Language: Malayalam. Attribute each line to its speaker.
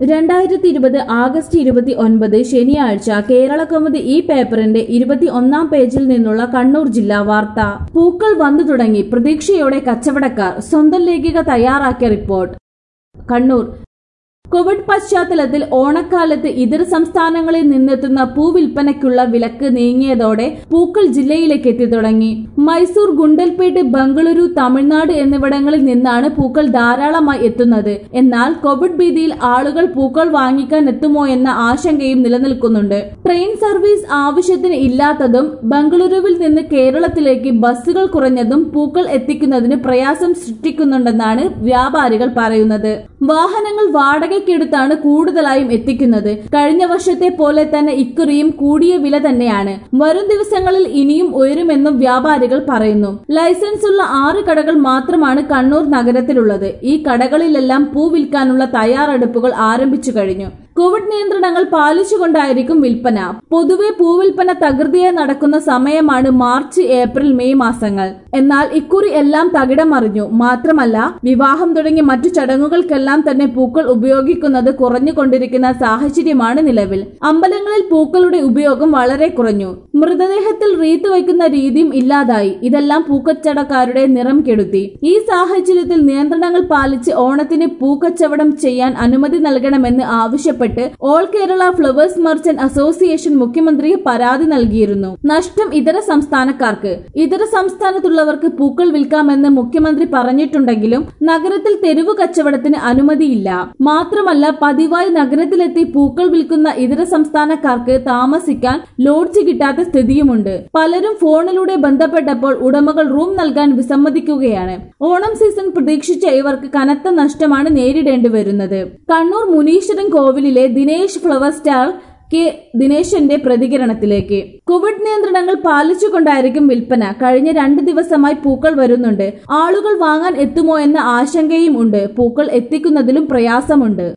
Speaker 1: രണ്ടായിരത്തി ഇരുപത് ആഗസ്റ്റ് ഇരുപത്തി ഒൻപത് ശനിയാഴ്ച കേരള കൗമുദി ഈ പേപ്പറിന്റെ ഇരുപത്തി ഒന്നാം പേജിൽ നിന്നുള്ള കണ്ണൂർ ജില്ലാ വാർത്ത പൂക്കൾ വന്നു തുടങ്ങി പ്രതീക്ഷയോടെ കച്ചവടക്കാർ സ്വന്തം ലേഖിക തയ്യാറാക്കിയ റിപ്പോർട്ട് കണ്ണൂർ കോവിഡ് പശ്ചാത്തലത്തിൽ ഓണക്കാലത്ത് ഇതര സംസ്ഥാനങ്ങളിൽ നിന്നെത്തുന്ന പൂവിൽപ്പനയ്ക്കുള്ള വിലക്ക് നീങ്ങിയതോടെ പൂക്കൾ ജില്ലയിലേക്ക് എത്തി തുടങ്ങി മൈസൂർ ഗുണ്ടൽപേട്ട് ബംഗളൂരു തമിഴ്നാട് എന്നിവിടങ്ങളിൽ നിന്നാണ് പൂക്കൾ ധാരാളമായി എത്തുന്നത് എന്നാൽ കോവിഡ് ഭീതിയിൽ ആളുകൾ പൂക്കൾ വാങ്ങിക്കാൻ എത്തുമോ എന്ന ആശങ്കയും നിലനിൽക്കുന്നുണ്ട് ട്രെയിൻ സർവീസ് ആവശ്യത്തിന് ഇല്ലാത്തതും ബംഗളൂരുവിൽ നിന്ന് കേരളത്തിലേക്ക് ബസ്സുകൾ കുറഞ്ഞതും പൂക്കൾ എത്തിക്കുന്നതിന് പ്രയാസം സൃഷ്ടിക്കുന്നുണ്ടെന്നാണ് വ്യാപാരികൾ പറയുന്നത് വാഹനങ്ങൾ വാടകയ്ക്കെടുത്താണ് കൂടുതലായും എത്തിക്കുന്നത് കഴിഞ്ഞ വർഷത്തെ പോലെ തന്നെ ഇക്കുറിയും കൂടിയ വില തന്നെയാണ് വരും ദിവസങ്ങളിൽ ഇനിയും ഉയരുമെന്നും വ്യാപാരികൾ പറയുന്നു ലൈസൻസ് ഉള്ള ആറ് കടകൾ മാത്രമാണ് കണ്ണൂർ നഗരത്തിലുള്ളത് ഈ കടകളിലെല്ലാം പൂ വിൽക്കാനുള്ള തയ്യാറെടുപ്പുകൾ ആരംഭിച്ചു കഴിഞ്ഞു കോവിഡ് നിയന്ത്രണങ്ങൾ പാലിച്ചുകൊണ്ടായിരിക്കും വിൽപ്പന പൊതുവെ പൂവിൽപ്പന തകൃതിയായി നടക്കുന്ന സമയമാണ് മാർച്ച് ഏപ്രിൽ മെയ് മാസങ്ങൾ എന്നാൽ ഇക്കുറി എല്ലാം തകിടം മറിഞ്ഞു മാത്രമല്ല വിവാഹം തുടങ്ങി മറ്റു ചടങ്ങുകൾക്കെല്ലാം തന്നെ പൂക്കൾ ഉപയോഗിക്കുന്നത് കുറഞ്ഞുകൊണ്ടിരിക്കുന്ന സാഹചര്യമാണ് നിലവിൽ അമ്പലങ്ങളിൽ പൂക്കളുടെ ഉപയോഗം വളരെ കുറഞ്ഞു മൃതദേഹത്തിൽ റീത്ത് വയ്ക്കുന്ന രീതിയും ഇല്ലാതായി ഇതെല്ലാം പൂക്കച്ചവടക്കാരുടെ നിറം കെടുത്തി ഈ സാഹചര്യത്തിൽ നിയന്ത്രണങ്ങൾ പാലിച്ച് ഓണത്തിന് പൂക്കച്ചവടം ചെയ്യാൻ അനുമതി നൽകണമെന്ന് ആവശ്യപ്പെട്ടു ആവശ്യപ്പെട്ട് all Kerala flowers merchant association മുഖ്യമന്ത്രിക്ക് പരാതി നൽകിയിരുന്നു നഷ്ടം ഇതര സംസ്ഥാനക്കാർക്ക് ഇതര സംസ്ഥാനത്തുള്ളവർക്ക് പൂക്കൾ വിൽക്കാമെന്ന് മുഖ്യമന്ത്രി പറഞ്ഞിട്ടുണ്ടെങ്കിലും നഗരത്തിൽ തെരുവ് കച്ചവടത്തിന് അനുമതിയില്ല മാത്രമല്ല പതിവായി നഗരത്തിലെത്തി പൂക്കൾ വിൽക്കുന്ന ഇതര സംസ്ഥാനക്കാർക്ക് താമസിക്കാൻ ലോഡ്ജ് കിട്ടാത്ത സ്ഥിതിയുമുണ്ട് പലരും ഫോണിലൂടെ ബന്ധപ്പെട്ടപ്പോൾ ഉടമകൾ റൂം നൽകാൻ വിസമ്മതിക്കുകയാണ് ഓണം സീസൺ പ്രതീക്ഷിച്ച ഇവർക്ക് കനത്ത നഷ്ടമാണ് നേരിടേണ്ടി വരുന്നത് കണ്ണൂർ മുനീശ്വരൻ കോവിലിലെ ദിനേശ് ഫ്ലവർ സ്റ്റാർ കെ ദിനേശന്റെ പ്രതികരണത്തിലേക്ക് കോവിഡ് നിയന്ത്രണങ്ങൾ പാലിച്ചുകൊണ്ടായിരിക്കും വിൽപ്പന കഴിഞ്ഞ രണ്ട് ദിവസമായി പൂക്കൾ വരുന്നുണ്ട് ആളുകൾ വാങ്ങാൻ എത്തുമോ എന്ന ആശങ്കയും ഉണ്ട് പൂക്കൾ എത്തിക്കുന്നതിലും പ്രയാസമുണ്ട്